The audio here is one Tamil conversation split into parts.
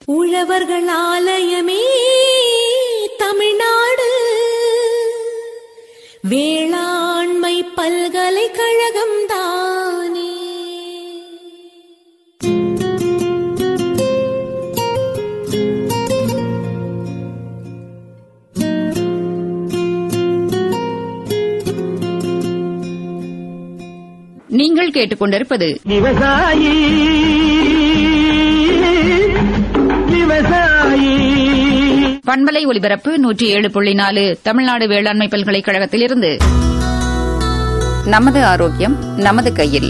உழவர்கள் ஆலயமே தமிழ்நாடு வேளாண்மை பல்கலைக்கழகம் தானே நீங்கள் கேட்டுக்கொண்டிருப்பது விவசாயி விவசாயி பண்பலை ஒலிபரப்பு நூற்றி ஏழு புள்ளி நாலு தமிழ்நாடு வேளாண்மை பல்கலைக்கழகத்திலிருந்து நமது ஆரோக்கியம் நமது கையில்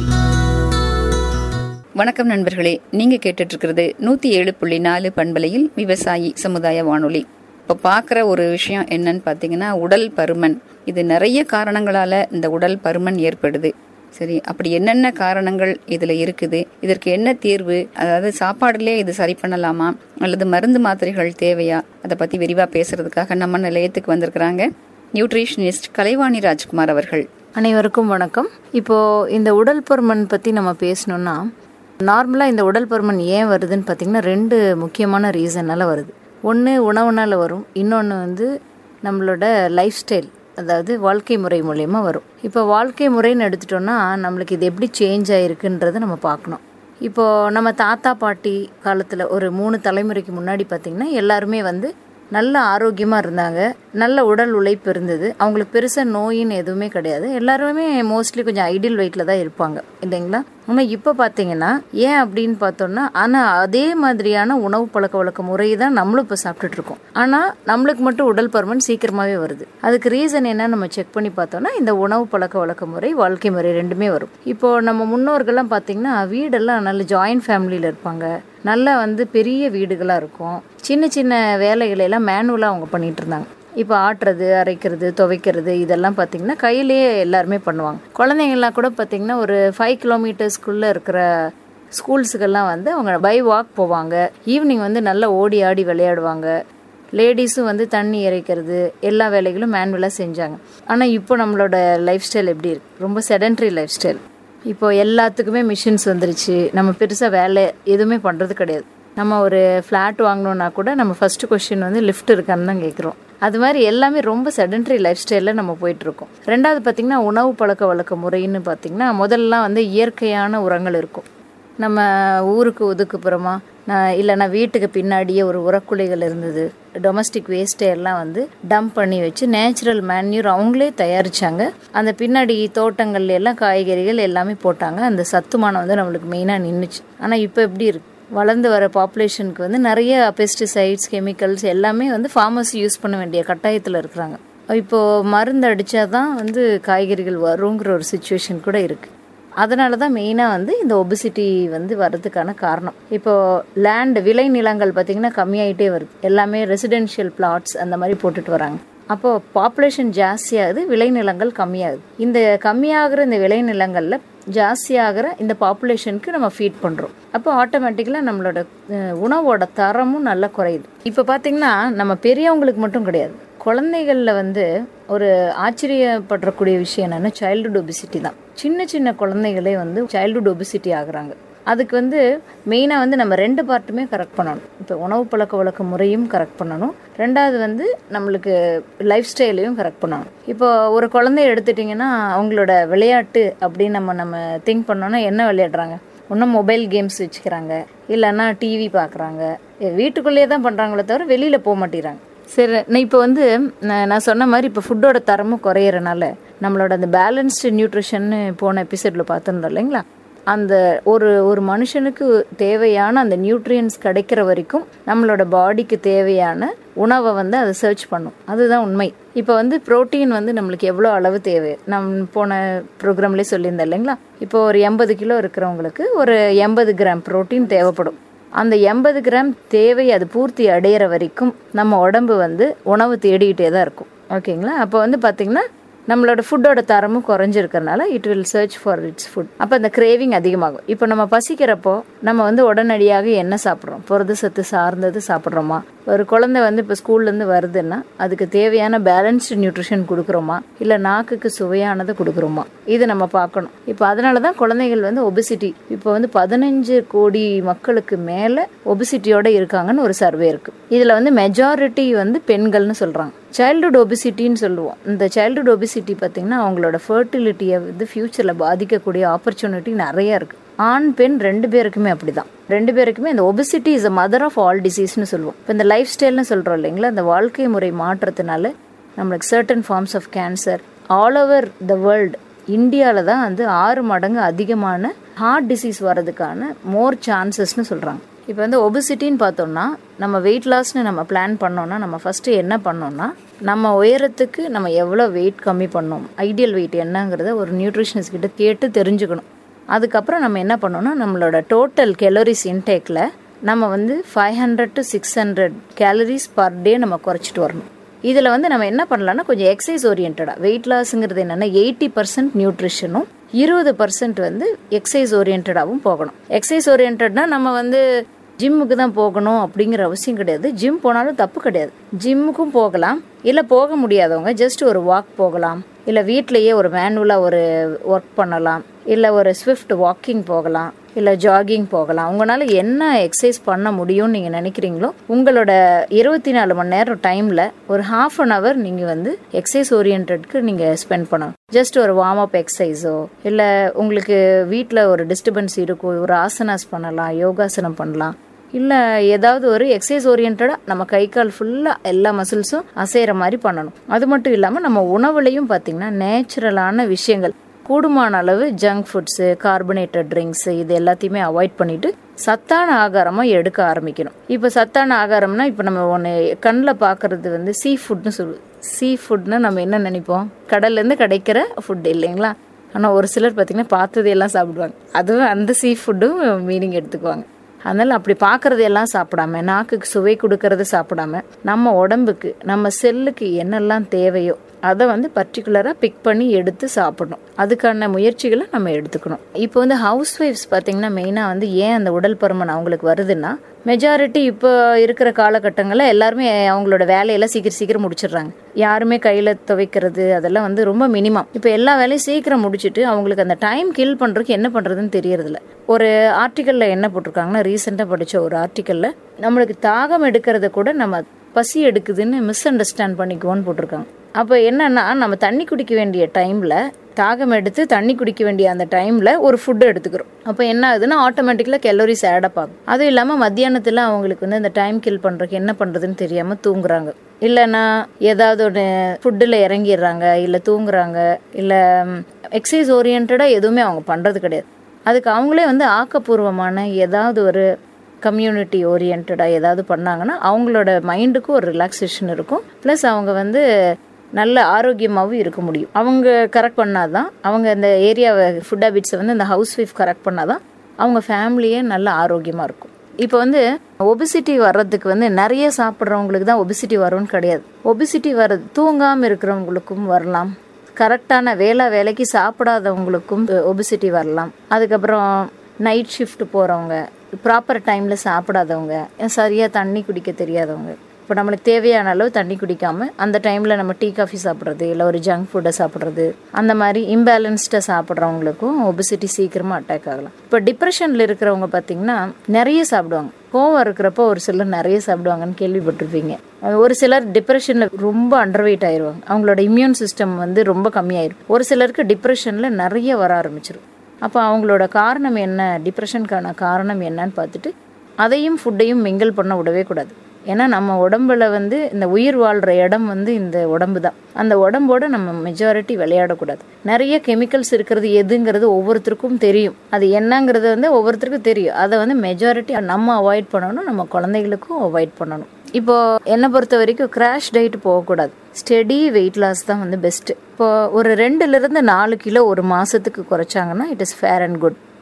வணக்கம் நண்பர்களே நீங்க கேட்டுட்டு இருக்கிறது நூத்தி ஏழு புள்ளி நாலு பண்பலையில் விவசாயி சமுதாய வானொலி இப்போ பார்க்குற ஒரு விஷயம் என்னன்னு பார்த்தீங்கன்னா உடல் பருமன் இது நிறைய காரணங்களால இந்த உடல் பருமன் ஏற்படுது சரி அப்படி என்னென்ன காரணங்கள் இதுல இருக்குது இதற்கு என்ன தீர்வு அதாவது சாப்பாடுலயே இது சரி பண்ணலாமா அல்லது மருந்து மாத்திரைகள் தேவையா அதை பத்தி விரிவா பேசுறதுக்காக நம்ம நிலையத்துக்கு வந்திருக்கிறாங்க நியூட்ரிஷனிஸ்ட் கலைவாணி ராஜ்குமார் அவர்கள் அனைவருக்கும் வணக்கம் இப்போ இந்த உடல் பருமன் பற்றி நம்ம பேசணும்னா நார்மலாக இந்த உடல் பருமன் ஏன் வருதுன்னு பார்த்தீங்கன்னா ரெண்டு முக்கியமான ரீசனால் வருது ஒன்று உணவுனால் வரும் இன்னொன்று வந்து நம்மளோட லைஃப் ஸ்டைல் அதாவது வாழ்க்கை முறை மூலயமா வரும் இப்போ வாழ்க்கை முறைன்னு எடுத்துட்டோம்னா நம்மளுக்கு இது எப்படி சேஞ்ச் ஆயிருக்குன்றதை நம்ம பார்க்கணும் இப்போ நம்ம தாத்தா பாட்டி காலத்தில் ஒரு மூணு தலைமுறைக்கு முன்னாடி பார்த்திங்கன்னா எல்லாருமே வந்து நல்ல ஆரோக்கியமாக இருந்தாங்க நல்ல உடல் உழைப்பு இருந்தது அவங்களுக்கு பெருசாக நோயின்னு எதுவுமே கிடையாது எல்லாருமே மோஸ்ட்லி கொஞ்சம் ஐடியல் வெயிட்டில் தான் இருப்பாங்க இல்லைங்களா ஆனால் இப்போ பார்த்தீங்கன்னா ஏன் அப்படின்னு பார்த்தோம்னா ஆனால் அதே மாதிரியான உணவு பழக்க வழக்க முறை தான் நம்மளும் இப்போ சாப்பிட்டுட்டு இருக்கோம் ஆனால் நம்மளுக்கு மட்டும் உடல் பருமன் சீக்கிரமாகவே வருது அதுக்கு ரீசன் என்ன நம்ம செக் பண்ணி பார்த்தோம்னா இந்த உணவு பழக்க வழக்க முறை வாழ்க்கை முறை ரெண்டுமே வரும் இப்போ நம்ம முன்னோர்கள்லாம் பார்த்தீங்கன்னா வீடெல்லாம் நல்ல ஜாயிண்ட் ஃபேமிலியில் இருப்பாங்க நல்லா வந்து பெரிய வீடுகளாக இருக்கும் சின்ன சின்ன வேலைகளை எல்லாம் மேனுவலாக அவங்க பண்ணிட்டு இருந்தாங்க இப்போ ஆட்டுறது அரைக்கிறது துவைக்கிறது இதெல்லாம் பார்த்தீங்கன்னா கையிலேயே எல்லாருமே பண்ணுவாங்க குழந்தைங்கள்லாம் கூட பார்த்தீங்கன்னா ஒரு ஃபைவ் கிலோமீட்டர்ஸ்க்குள்ளே இருக்கிற ஸ்கூல்ஸுக்கெல்லாம் வந்து அவங்க பை வாக் போவாங்க ஈவினிங் வந்து நல்லா ஓடி ஆடி விளையாடுவாங்க லேடிஸும் வந்து தண்ணி இறைக்கிறது எல்லா வேலைகளும் மேனுவலாக செஞ்சாங்க ஆனால் இப்போ நம்மளோட லைஃப் ஸ்டைல் எப்படி இருக்கு ரொம்ப செடன்ட்ரி லைஃப் ஸ்டைல் இப்போ எல்லாத்துக்குமே மிஷின்ஸ் வந்துருச்சு நம்ம பெருசாக வேலை எதுவுமே பண்ணுறது கிடையாது நம்ம ஒரு ஃப்ளாட் வாங்கணும்னா கூட நம்ம ஃபர்ஸ்ட் கொஸ்டின் வந்து லிஃப்ட் இருக்கான்னு தான் கேட்குறோம் அது மாதிரி எல்லாமே ரொம்ப செடன்ட்ரி லைஃப் ஸ்டைலில் நம்ம போயிட்டுருக்கோம் ரெண்டாவது பார்த்திங்கன்னா உணவு பழக்க வழக்க முறைன்னு பார்த்திங்கன்னா முதல்லாம் வந்து இயற்கையான உரங்கள் இருக்கும் நம்ம ஊருக்கு ஒதுக்குப்புறமா நான் இல்லைன்னா வீட்டுக்கு பின்னாடியே ஒரு உரக்குலைகள் இருந்தது டொமஸ்டிக் வேஸ்ட்டை எல்லாம் வந்து டம்ப் பண்ணி வச்சு நேச்சுரல் மேன்யூர் அவங்களே தயாரிச்சாங்க அந்த பின்னாடி தோட்டங்கள்ல எல்லாம் காய்கறிகள் எல்லாமே போட்டாங்க அந்த சத்துமானம் வந்து நம்மளுக்கு மெயினாக நின்றுச்சு ஆனால் இப்போ எப்படி இருக்கு வளர்ந்து வர பாப்புலேஷனுக்கு வந்து நிறைய பெஸ்டிசைட்ஸ் கெமிக்கல்ஸ் எல்லாமே வந்து ஃபார்மர்ஸ் யூஸ் பண்ண வேண்டிய கட்டாயத்தில் இருக்கிறாங்க இப்போ மருந்து அடித்தாதான் வந்து காய்கறிகள் வருங்கிற ஒரு சுச்சுவேஷன் கூட இருக்குது அதனால தான் மெயினாக வந்து இந்த ஒபிசிட்டி வந்து வர்றதுக்கான காரணம் இப்போ லேண்ட் விளை நிலங்கள் பார்த்திங்கன்னா கம்மியாயிட்டே வருது எல்லாமே ரெசிடென்ஷியல் பிளாட்ஸ் அந்த மாதிரி போட்டுட்டு வராங்க அப்போ பாப்புலேஷன் ஜாஸ்தியாகுது விளைநிலங்கள் கம்மியாகுது இந்த கம்மியாகிற இந்த விளைநிலங்களில் ஜாஸ்தியாகிற இந்த பாப்புலேஷனுக்கு நம்ம ஃபீட் பண்ணுறோம் அப்போ ஆட்டோமேட்டிக்கலாக நம்மளோட அஹ், உணவோட தரமும் நல்லா குறையுது இப்போ பார்த்தீங்கன்னா நம்ம பெரியவங்களுக்கு மட்டும் கிடையாது குழந்தைகளில் வந்து ஒரு ஆச்சரியப்படுறக்கூடிய விஷயம் என்னென்னா சைல்டுஹுட் ஒபிசிட்டி தான் சின்ன சின்ன குழந்தைகளே வந்து சைல்டுஹுட் ஒபிசிட்டி ஆகுறாங்க அதுக்கு வந்து மெயினாக வந்து நம்ம ரெண்டு பார்ட்டுமே கரெக்ட் பண்ணணும் இப்போ உணவு பழக்க வழக்க முறையும் கரெக்ட் பண்ணணும் ரெண்டாவது வந்து நம்மளுக்கு லைஃப் ஸ்டைலையும் கரெக்ட் பண்ணணும் இப்போ ஒரு குழந்தைய எடுத்துட்டிங்கன்னா அவங்களோட விளையாட்டு அப்படின்னு நம்ம நம்ம திங்க் பண்ணோன்னா என்ன விளையாடுறாங்க ஒன்றும் மொபைல் கேம்ஸ் வச்சுக்கிறாங்க இல்லைன்னா டிவி பார்க்குறாங்க வீட்டுக்குள்ளேயே தான் பண்ணுறாங்களே தவிர வெளியில் போக மாட்டேங்கிறாங்க சரி நான் இப்போ வந்து நான் நான் சொன்ன மாதிரி இப்போ ஃபுட்டோட தரமும் குறையிறனால நம்மளோட அந்த பேலன்ஸ்டு நியூட்ரிஷன்னு போன எபிசோடில் பார்த்துருந்தோம் இல்லைங்களா அந்த ஒரு ஒரு மனுஷனுக்கு தேவையான அந்த நியூட்ரியன்ஸ் கிடைக்கிற வரைக்கும் நம்மளோட பாடிக்கு தேவையான உணவை வந்து அதை சர்ச் பண்ணும் அதுதான் உண்மை இப்போ வந்து புரோட்டீன் வந்து நம்மளுக்கு எவ்வளோ அளவு தேவை நம் போன ப்ரோக்ராம்லேயே சொல்லியிருந்தேன் இல்லைங்களா இப்போ ஒரு எண்பது கிலோ இருக்கிறவங்களுக்கு ஒரு எண்பது கிராம் புரோட்டீன் தேவைப்படும் அந்த எண்பது கிராம் தேவை அது பூர்த்தி அடையிற வரைக்கும் நம்ம உடம்பு வந்து உணவு தேடிக்கிட்டே தான் இருக்கும் ஓகேங்களா அப்போ வந்து பார்த்திங்கன்னா நம்மளோட ஃபுட்டோட தரமும் குறைஞ்சிருக்கறனால it will search for its food அப்போ அந்த கிரேவிங் அதிகமாகும் இப்போ நம்ம பசிக்கிறப்போ நம்ம வந்து உடனடியாக என்ன சாப்பிட்றோம் புரத சத்து சார்ந்தது சாப்பிட்றோமா ஒரு குழந்தை வந்து இப்போ ஸ்கூல்லேருந்து வருதுன்னா அதுக்கு தேவையான பேலன்ஸ்டு நியூட்ரிஷன் கொடுக்குறோமா இல்லை நாக்குக்கு சுவையானதை கொடுக்குறோமா இது நம்ம பார்க்கணும் இப்போ அதனால தான் குழந்தைகள் வந்து ஒபிசிட்டி இப்போ வந்து பதினஞ்சு கோடி மக்களுக்கு மேலே ஒபிசிட்டியோட இருக்காங்கன்னு ஒரு சர்வே இருக்கு இதில் வந்து மெஜாரிட்டி வந்து பெண்கள்னு சொல்கிறாங்க சைல்டுஹுட் ஒபிசிட்டின்னு சொல்லுவோம் இந்த சைல்டுஹுட் ஒபிசிட்டி பார்த்திங்கன்னா அவங்களோட ஃபர்டிலிட்டியை வந்து ஃப்யூச்சரில் பாதிக்கக்கூடிய ஆப்பர்ச்சுனிட்டி நிறைய இருக்குது ஆண் பெண் ரெண்டு பேருக்குமே அப்படிதான் ரெண்டு பேருக்குமே இந்த obesity is a mother of all டிசீஸ்னு சொல்லுவோம் இப்போ இந்த லைஃப் ஸ்டைல்னு சொல்கிறோம் இல்லைங்களா இந்த வாழ்க்கை முறை மாற்றத்தினால நம்மளுக்கு certain forms of cancer all over the world இந்தியாவில் தான் வந்து ஆறு மடங்கு அதிகமான ஹார்ட் டிசீஸ் வர்றதுக்கான மோர் சான்சஸ்னு சொல்கிறாங்க இப்போ வந்து ஒபிசிட்டின்னு பார்த்தோம்னா நம்ம வெயிட் லாஸ்னு நம்ம பிளான் பண்ணோம்னா நம்ம ஃபஸ்ட்டு என்ன பண்ணோம்னா நம்ம உயரத்துக்கு நம்ம எவ்வளோ வெயிட் கம்மி பண்ணோம் ஐடியல் வெயிட் என்னங்கிறத ஒரு நியூட்ரிஷனிஸ்ட் கிட்ட கேட்டு தெரிஞ்சுக்கணும் அதுக்கப்புறம் நம்ம என்ன பண்ணோம்னா நம்மளோட டோட்டல் கெலோரிஸ் இன்டேக்கில் நம்ம வந்து five hundred to six hundred calories per day நம்ம குறைச்சிட்டு வரணும் இதில் வந்து நம்ம என்ன பண்ணலாம்னா கொஞ்சம் எக்ஸசைஸ் ஓரியன்டாக வெயிட் லாஸுங்கிறது என்னென்னா எயிட்டி பர்சன்ட் நியூட்ரிஷனும் இருபது பர்சன்ட் வந்து எக்ஸசைஸ் ஓரியன்டாகவும் போகணும் எக்ஸசைஸ் ஓரியன்டா நம்ம வந்து ஜிம்முக்கு தான் போகணும் அப்படிங்கிற அவசியம் கிடையாது ஜிம் போனாலும் தப்பு கிடையாது ஜிம்முக்கும் போகலாம் இல்லை போக முடியாதவங்க ஜஸ்ட் ஒரு வாக் போகலாம் இல்லை வீட்லேயே ஒரு மேனுவலாக ஒரு ஒர்க் பண்ணலாம் இல்லை ஒரு ஸ்விஃப்ட் வாக்கிங் போகலாம் இல்லை ஜாகிங் போகலாம் உங்களால் என்ன எக்ஸசைஸ் பண்ண முடியும்னு நீங்கள் நினைக்கிறீங்களோ உங்களோட இருபத்தி நாலு மணி நேரம் டைமில் ஒரு ஹாஃப் அன் ஹவர் நீங்கள் வந்து எக்ஸசைஸ் ஓரியன்டுக்கு நீங்கள் ஸ்பெண்ட் பண்ணணும் ஜஸ்ட் ஒரு வார்ம் அப் எக்ஸசைஸோ இல்லை உங்களுக்கு வீட்டில் ஒரு டிஸ்டர்பன்ஸ் இருக்கும் ஒரு ஆசனாஸ் பண்ணலாம் யோகாசனம் பண்ணலாம் இல்லை ஏதாவது ஒரு எக்ஸசைஸ் ஓரியன்டாக நம்ம கை கால் ஃபுல்லாக எல்லா மசில்ஸும் அசைகிற மாதிரி பண்ணணும் அது மட்டும் இல்லாமல் நம்ம உணவுலையும் பார்த்திங்கன்னா நேச்சுரலான விஷயங்கள் கூடுமான அளவு ஜங்க் ஃபுட்ஸு கார்பனேட்டட் ட்ரிங்க்ஸு இது எல்லாத்தையுமே அவாய்ட் பண்ணிட்டு சத்தான ஆகாரமாக எடுக்க ஆரம்பிக்கணும் இப்போ சத்தான ஆகாரம்னா இப்போ நம்ம ஒன்று கண்ணில் பார்க்கறது வந்து சீ ஃபுட்னு சொல்லுவோம் சீ ஃபுட்னு நம்ம என்ன நினைப்போம் கடல்லேருந்து கிடைக்கிற ஃபுட் இல்லைங்களா ஆனால் ஒரு சிலர் பார்த்திங்கன்னா பார்த்ததையெல்லாம் சாப்பிடுவாங்க அதுவும் அந்த சீ ஃபுட்டும் மீனிங் எடுத்துக்குவாங்க அதனால் அப்படி பார்க்கறது எல்லாம் சாப்பிடாம நாக்குக்கு சுவை கொடுக்கறது சாப்பிடாம நம்ம உடம்புக்கு நம்ம செல்லுக்கு என்னெல்லாம் தேவையோ அதை வந்து பர்டிகுலராக பிக் பண்ணி எடுத்து சாப்பிடணும் அதுக்கான முயற்சிகளை நம்ம எடுத்துக்கணும் இப்போ வந்து ஹவுஸ் ஒய்ஃப்ஸ் பார்த்தீங்கன்னா மெயினாக வந்து ஏன் அந்த உடல் பருமன் அவங்களுக்கு வருதுன்னா மெஜாரிட்டி இப்போ இருக்கிற காலகட்டங்களில் எல்லாருமே அவங்களோட வேலையெல்லாம் சீக்கிரம் சீக்கிரம் முடிச்சிடுறாங்க யாருமே கையில் துவைக்கிறது அதெல்லாம் வந்து ரொம்ப மினிமம் இப்போ எல்லா வேலையும் சீக்கிரம் முடிச்சுட்டு அவங்களுக்கு அந்த டைம் கில் பண்ணுறதுக்கு என்ன பண்ணுறதுன்னு தெரியறதில்ல ஒரு ஆர்டிக்கலில் என்ன போட்டிருக்காங்கன்னா ரீசெண்டாக படித்த ஒரு ஆர்டிக்கலில் நம்மளுக்கு தாகம் எடுக்கிறத கூட நம்ம பசி எடுக்குதுன்னு மிஸ் அண்டர்ஸ்டாண்ட் பண்ணிக்குவோன்னு போட்டிருக்காங்க அப்போ என்னன்னா நம்ம தண்ணி குடிக்க வேண்டிய டைமில் தாகம் எடுத்து தண்ணி குடிக்க வேண்டிய அந்த டைமில் ஒரு ஃபுட்டு எடுத்துக்கிறோம் அப்போ என்ன ஆகுதுன்னா ஆட்டோமேட்டிக்கலாக கெலோரிஸ் ஆடப் ஆகும் அதுவும் இல்லாமல் மத்தியானத்தில் அவங்களுக்கு வந்து அந்த டைம் கில் பண்ணுறதுக்கு என்ன பண்ணுறதுன்னு தெரியாமல் தூங்குறாங்க இல்லைன்னா ஏதாவது ஒன்று ஃபுட்டில் இறங்கிடுறாங்க இல்லை தூங்குறாங்க இல்லை எக்ஸசைஸ் ஓரியன்டாக எதுவுமே அவங்க பண்ணுறது கிடையாது அதுக்கு அவங்களே வந்து ஆக்கப்பூர்வமான ஏதாவது ஒரு கம்யூனிட்டி ஓரியன்டாக ஏதாவது பண்ணாங்கன்னா அவங்களோட மைண்டுக்கும் ஒரு ரிலாக்ஸேஷன் இருக்கும் ப்ளஸ் அவங்க வந்து நல்ல ஆரோக்கியமாகவும் இருக்க முடியும் அவங்க கரெக்ட் பண்ணாதான் அவங்க இந்த ஏரியாவை ஃபுட் ஹேபிட்ஸை வந்து இந்த ஹவுஸ் ஒய்ஃப் கரெக்ட் பண்ணாதான் அவங்க ஃபேமிலியே நல்ல ஆரோக்கியமாக இருக்கும் இப்போ வந்து ஒபிசிட்டி வர்றதுக்கு வந்து நிறைய சாப்பிட்றவங்களுக்கு தான் ஒபிசிட்டி வரும்னு கிடையாது ஒபிசிட்டி வர்றது தூங்காமல் இருக்கிறவங்களுக்கும் வரலாம் கரெக்டான வேலை வேலைக்கு சாப்பிடாதவங்களுக்கும் ஒபிசிட்டி வரலாம் அதுக்கப்புறம் நைட் ஷிஃப்ட் போகிறவங்க ப்ராப்பர் டைமில் சாப்பிடாதவங்க சரியாக தண்ணி குடிக்க தெரியாதவங்க இப்போ நம்மளுக்கு தேவையான அளவு தண்ணி குடிக்காமல் அந்த டைமில் நம்ம டீ காஃபி சாப்பிட்றது இல்லை ஒரு ஜங்க் ஃபுட்டை சாப்பிட்றது அந்த மாதிரி இம்பேலன்ஸ்டாக சாப்பிட்றவங்களுக்கும் ஒபிசிட்டி சீக்கிரமாக அட்டாக் ஆகலாம் இப்போ டிப்ரெஷனில் இருக்கிறவங்க பார்த்தீங்கன்னா நிறைய சாப்பிடுவாங்க கோவம் இருக்கிறப்போ ஒரு சிலர் நிறைய சாப்பிடுவாங்கன்னு கேள்விப்பட்டிருப்பீங்க ஒரு சிலர் டிப்ரெஷனில் ரொம்ப அண்டர் வெயிட் ஆயிடுவாங்க அவங்களோட இம்யூன் சிஸ்டம் வந்து ரொம்ப கம்மியாயிரும் ஒரு சிலருக்கு டிப்ரெஷனில் நிறைய வர ஆரம்பிச்சிடும் அப்போ அவங்களோட காரணம் என்ன டிப்ரெஷனுக்கான காரணம் என்னன்னு பார்த்துட்டு அதையும் ஃபுட்டையும் மிங்கிள் பண்ண விடவே கூடாது ஏன்னா நம்ம உடம்புல வந்து இந்த உயிர் வாழ்கிற இடம் வந்து இந்த உடம்பு தான் அந்த உடம்போட நம்ம மெஜாரிட்டி விளையாடக்கூடாது நிறைய கெமிக்கல்ஸ் இருக்கிறது எதுங்கிறது ஒவ்வொருத்தருக்கும் தெரியும் அது என்னங்கிறது வந்து ஒவ்வொருத்தருக்கும் தெரியும் அதை வந்து மெஜாரிட்டி நம்ம அவாய்ட் பண்ணணும் நம்ம குழந்தைகளுக்கும் அவாய்ட் பண்ணணும் இப்போ என்னை பொறுத்த வரைக்கும் கிராஷ் டயட் போகக்கூடாது ஸ்டெடி வெயிட் லாஸ் தான் வந்து பெஸ்ட்டு இப்போ ஒரு ரெண்டுலேருந்து நாலு கிலோ ஒரு மாதத்துக்கு குறைச்சாங்கன்னா it is fair and good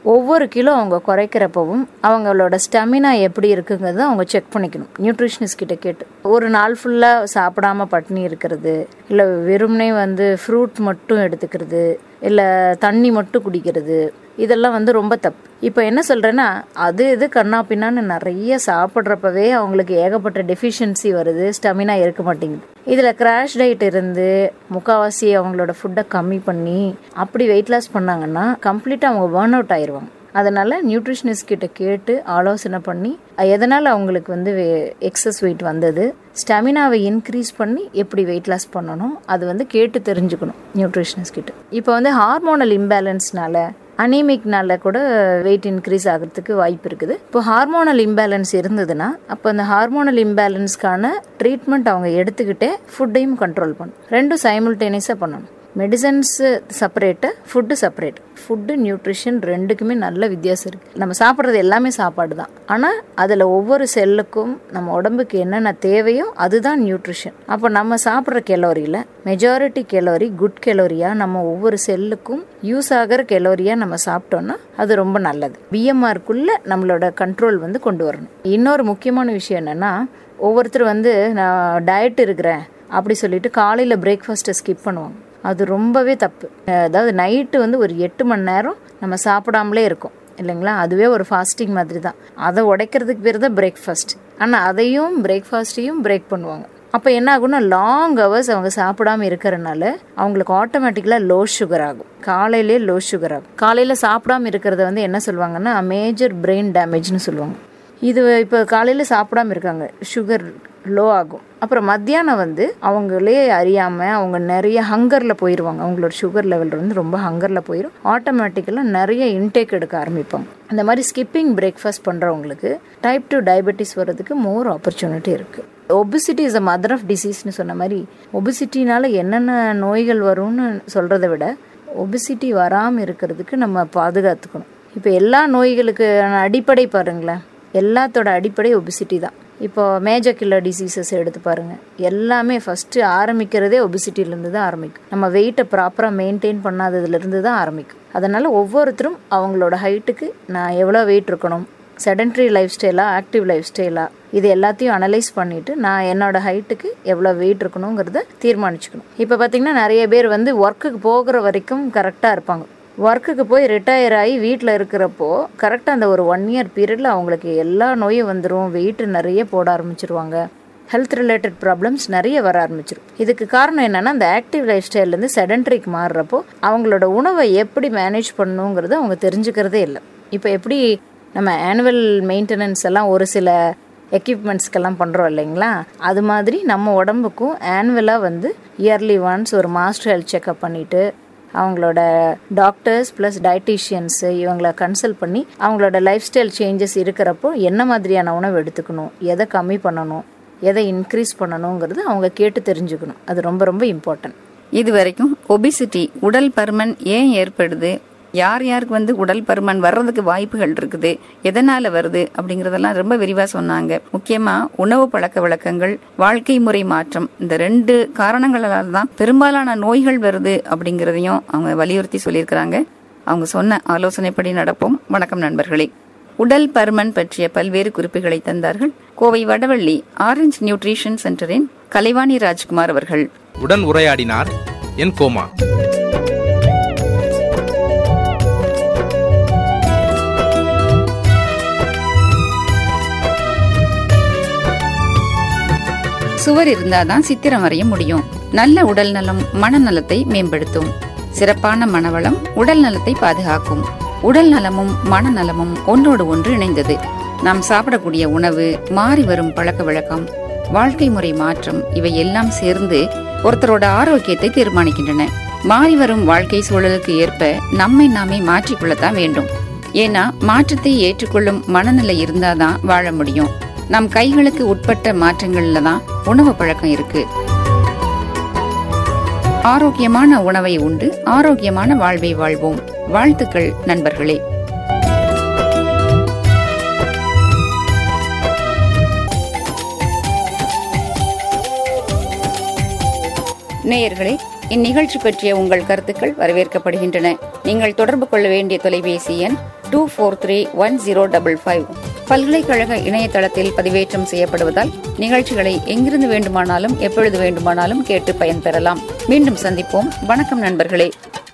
ஒவ்வொரு கிலோ அவங்க குறைக்கிறப்பவும் அவங்களோட ஸ்டெமினா எப்படி இருக்குங்கிறத அவங்க செக் பண்ணிக்கணும் நியூட்ரிஷனிஸ்ட் கிட்ட கேட்டு ஒரு நாள் ஃபுல்லாக சாப்பிடாம பட்டினி இருக்கிறது இல்லை வெறுமனே வந்து ஃப்ரூட் மட்டும் எடுத்துக்கிறது இல்லை தண்ணி மட்டும் குடிக்கிறது இதெல்லாம் வந்து ரொம்ப தப்பு இப்போ என்ன சொல்கிறேன்னா அது இது கண்ணா பின்னான்னு நிறைய சாப்பிட்றப்பவே அவங்களுக்கு ஏகப்பட்ட டெஃபிஷியன்சி வருது ஸ்டெமினா இருக்க மாட்டேங்குது இதில் கிராஷ் டயட் இருந்து முக்கால்வாசி அவங்களோட ஃபுட்டை கம்மி பண்ணி அப்படி வெயிட் லாஸ் பண்ணாங்கன்னா கம்ப்ளீட்டாக அவங்க பேர்ன் அவுட் ஆயிடுவாங்க அதனால் நியூட்ரிஷனிஸ்ட் கிட்ட கேட்டு ஆலோசனை பண்ணி எதனால் அவங்களுக்கு வந்து எக்ஸஸ் வெயிட் வந்தது ஸ்டெமினாவை இன்க்ரீஸ் பண்ணி எப்படி வெயிட் லாஸ் பண்ணணும் அது வந்து கேட்டு தெரிஞ்சுக்கணும் நியூட்ரிஷனிஸ்ட் கிட்ட இப்போ வந்து ஹார்மோனல் இம்பேலன்ஸ்னால அனீமிக்னால கூட வெயிட் இன்க்ரீஸ் ஆகிறதுக்கு வாய்ப்பு இருக்குது இப்போ ஹார்மோனல் இம்பேலன்ஸ் இருந்ததுன்னா அப்போ அந்த ஹார்மோனல் இம்பேலன்ஸ்க்கான ட்ரீட்மெண்ட் அவங்க எடுத்துக்கிட்டே ஃபுட்டையும் கண்ட்ரோல் பண்ணணும் ரெண்டும் சைமில்டேனியஸாக பண்ணணும் medicines separate food separate food nutrition ரெண்டுக்குமே நல்ல வித்தியாசம் இருக்குது நம்ம சாப்பிட்றது எல்லாமே சாப்பாடு தான் ஆனால் அதில் ஒவ்வொரு செல்லுக்கும் நம்ம உடம்புக்கு என்னென்ன தேவையோ அதுதான் நியூட்ரிஷன் அப்போ நம்ம சாப்பிட்ற கெலோரியில் மெஜாரிட்டி கெலோரி குட் கெலோரியாக நம்ம ஒவ்வொரு செல்லுக்கும் யூஸ் ஆகிற கெலோரியாக நம்ம சாப்பிட்டோம்னா அது ரொம்ப நல்லது பிஎம்ஆருக்குள்ளே நம்மளோட கண்ட்ரோல் வந்து கொண்டு வரணும் இன்னொரு முக்கியமான விஷயம் என்னென்னா ஒவ்வொருத்தர் வந்து நான் டயட் இருக்கிறேன் அப்படி சொல்லிட்டு காலையில் பிரேக்ஃபாஸ்ட்டை ஸ்கிப் பண்ணுவாங்க அது ரொம்பவே தப்பு அதாவது நைட்டு வந்து ஒரு எட்டு மணி நேரம் நம்ம சாப்பிடாமலே இருக்கோம் இல்லைங்களா அதுவே ஒரு ஃபாஸ்டிங் மாதிரி தான் அதை உடைக்கிறதுக்கு பேர் தான் பிரேக்ஃபாஸ்ட் ஆனால் அதையும் பிரேக்ஃபாஸ்ட்டையும் பிரேக் பண்ணுவாங்க அப்போ என்ன ஆகும்னா லாங் ஹவர்ஸ் அவங்க சாப்பிடாம இருக்கிறனால அவங்களுக்கு ஆட்டோமேட்டிக்கலாக லோ சுகர் ஆகும் காலையிலே லோ சுகர் ஆகும் காலையில் சாப்பிடாம இருக்கிறத வந்து என்ன சொல்லுவாங்கன்னா மேஜர் பிரெயின் டேமேஜ்னு சொல்லுவாங்க இது இப்போ காலையில் சாப்பிடாம இருக்காங்க சுகர் லோ ஆகும் அப்புறம் மத்தியானம் வந்து அவங்களே அறியாமல் அவங்க நிறைய ஹங்கரில் போயிடுவாங்க அவங்களோட சுகர் லெவல் வந்து ரொம்ப ஹங்கரில் போயிடும் ஆட்டோமேட்டிக்கலாக நிறைய இன்டேக் எடுக்க ஆரம்பிப்பாங்க அந்த மாதிரி ஸ்கிப்பிங் பிரேக்ஃபாஸ்ட் பண்ணுறவங்களுக்கு டைப் டூ டயபெட்டிஸ் வர்றதுக்கு மோர் ஆப்பர்ச்சுனிட்டி இருக்குது obesity is a mother of டிசீஸ்னு சொன்ன மாதிரி ஒபிசிட்டினால என்னென்ன நோய்கள் வரும்னு சொல்கிறத விட ஒபிசிட்டி வராமல் இருக்கிறதுக்கு நம்ம பாதுகாத்துக்கணும் இப்போ எல்லா நோய்களுக்கு அடிப்படை பாருங்களேன் எல்லாத்தோட அடிப்படை ஒபிசிட்டி தான் இப்போ மேஜர் கில்லர் டிசீசஸ் எடுத்து பாருங்கள் எல்லாமே ஃபஸ்ட்டு ஆரம்பிக்கிறதே ஒபிசிட்டிலேருந்து தான் ஆரம்பிக்கும் நம்ம வெயிட்டை ப்ராப்பராக மெயின்டைன் பண்ணாததுலேருந்து தான் ஆரம்பிக்கும் அதனால் ஒவ்வொருத்தரும் அவங்களோட ஹைட்டுக்கு நான் எவ்வளோ வெயிட் இருக்கணும் செடன்ட்ரி லைஃப் ஸ்டைலாக ஆக்டிவ் லைஃப் ஸ்டைலாக இது எல்லாத்தையும் அனலைஸ் பண்ணிவிட்டு நான் என்னோட ஹைட்டுக்கு எவ்வளோ வெயிட் இருக்கணுங்கிறத தீர்மானிச்சுக்கணும் இப்போ பார்த்திங்கன்னா நிறைய பேர் வந்து ஒர்க்குக்கு போகிற வரைக்கும் கரெக்டாக இருப்பாங்க ஒர்க்குக்கு போய் ரிட்டையர் ஆகி வீட்டில் இருக்கிறப்போ கரெக்டாக அந்த ஒரு ஒன் இயர் பீரியடில் அவங்களுக்கு எல்லா நோயும் வந்துடும் வெயிட் நிறைய போட ஆரம்பிச்சிருவாங்க ஹெல்த் ரிலேட்டட் ப்ராப்ளம்ஸ் நிறைய வர ஆரம்பிச்சிடும் இதுக்கு காரணம் என்னென்னா அந்த ஆக்டிவ் லைஃப் ஸ்டைல்லேருந்து செடன்ட்ரிக்கு மாறுறப்போ அவங்களோட உணவை எப்படி மேனேஜ் பண்ணணுங்கிறத அவங்க தெரிஞ்சுக்கிறதே இல்லை இப்போ எப்படி நம்ம ஆனுவல் மெயின்டெனன்ஸ் எல்லாம் ஒரு சில எக்யூப்மெண்ட்ஸ்க்கெல்லாம் பண்ணுறோம் இல்லைங்களா அது மாதிரி நம்ம உடம்புக்கும் ஆனுவலாக வந்து இயர்லி ஒன்ஸ் ஒரு மாஸ்டர் ஹெல்த் செக்அப் பண்ணிவிட்டு அவங்களோட டாக்டர்ஸ் ப்ளஸ் டயட்டீஷியன்ஸு இவங்கள கன்சல்ட் பண்ணி அவங்களோட லைஃப் ஸ்டைல் சேஞ்சஸ் இருக்கிறப்போ என்ன மாதிரியான உணவு எடுத்துக்கணும் எதை கம்மி பண்ணணும் எதை இன்க்ரீஸ் பண்ணணுங்கிறது அவங்க கேட்டு தெரிஞ்சுக்கணும் அது ரொம்ப ரொம்ப இம்பார்ட்டன்ட் இது வரைக்கும் ஒபிசிட்டி உடல் பருமன் ஏன் ஏற்படுது யார் யாருக்கு வந்து உடல் பருமன் வர்றதுக்கு வாய்ப்புகள் இருக்குது எதனால வருது அப்படிங்கறதெல்லாம் ரொம்ப விரிவா சொன்னாங்க முக்கியமா உணவு பழக்க வழக்கங்கள் வாழ்க்கை முறை மாற்றம் இந்த ரெண்டு காரணங்களால தான் பெரும்பாலான நோய்கள் வருது அப்படிங்கறதையும் அவங்க வலியுறுத்தி சொல்லியிருக்கிறாங்க அவங்க சொன்ன ஆலோசனைப்படி நடப்போம் வணக்கம் நண்பர்களே உடல் பருமன் பற்றிய பல்வேறு குறிப்புகளை தந்தார்கள் கோவை வடவள்ளி ஆரஞ்ச் நியூட்ரிஷன் சென்டரின் கலைவாணி ராஜ்குமார் அவர்கள் உடன் உரையாடினார் என் கோமா சுவர் இருந்தாதான் சித்திரம் வரைய முடியும் நல்ல உடல் நலம் மனநலத்தை மேம்படுத்தும் சிறப்பான மனவளம் உடல் நலத்தை பாதுகாக்கும் உடல் நலமும் மனநலமும் ஒன்றோடு ஒன்று இணைந்தது நாம் சாப்பிடக்கூடிய உணவு மாறி வரும் பழக்க வழக்கம் வாழ்க்கை முறை மாற்றம் இவை எல்லாம் சேர்ந்து ஒருத்தரோட ஆரோக்கியத்தை தீர்மானிக்கின்றன மாறி வரும் வாழ்க்கை சூழலுக்கு ஏற்ப நம்மை நாமே மாற்றிக்கொள்ளத்தான் வேண்டும் ஏன்னா மாற்றத்தை ஏற்றுக்கொள்ளும் மனநிலை இருந்தாதான் வாழ முடியும் நம் கைகளுக்கு உட்பட்ட மாற்றங்கள்ல தான் உணவு பழக்கம் இருக்கு ஆரோக்கியமான உணவை உண்டு ஆரோக்கியமான வாழ்வை வாழ்வோம் வாழ்த்துக்கள் நண்பர்களே நேயர்களே இந்நிகழ்ச்சி பற்றிய உங்கள் கருத்துக்கள் வரவேற்கப்படுகின்றன நீங்கள் தொடர்பு கொள்ள வேண்டிய தொலைபேசி எண் two four three one zero double five பல்கலைக்கழக இணையதளத்தில் பதிவேற்றம் செய்யப்படுவதால் நிகழ்ச்சிகளை எங்கிருந்து வேண்டுமானாலும் எப்பொழுது வேண்டுமானாலும் கேட்டு பயன்பெறலாம் மீண்டும் சந்திப்போம் வணக்கம் நண்பர்களே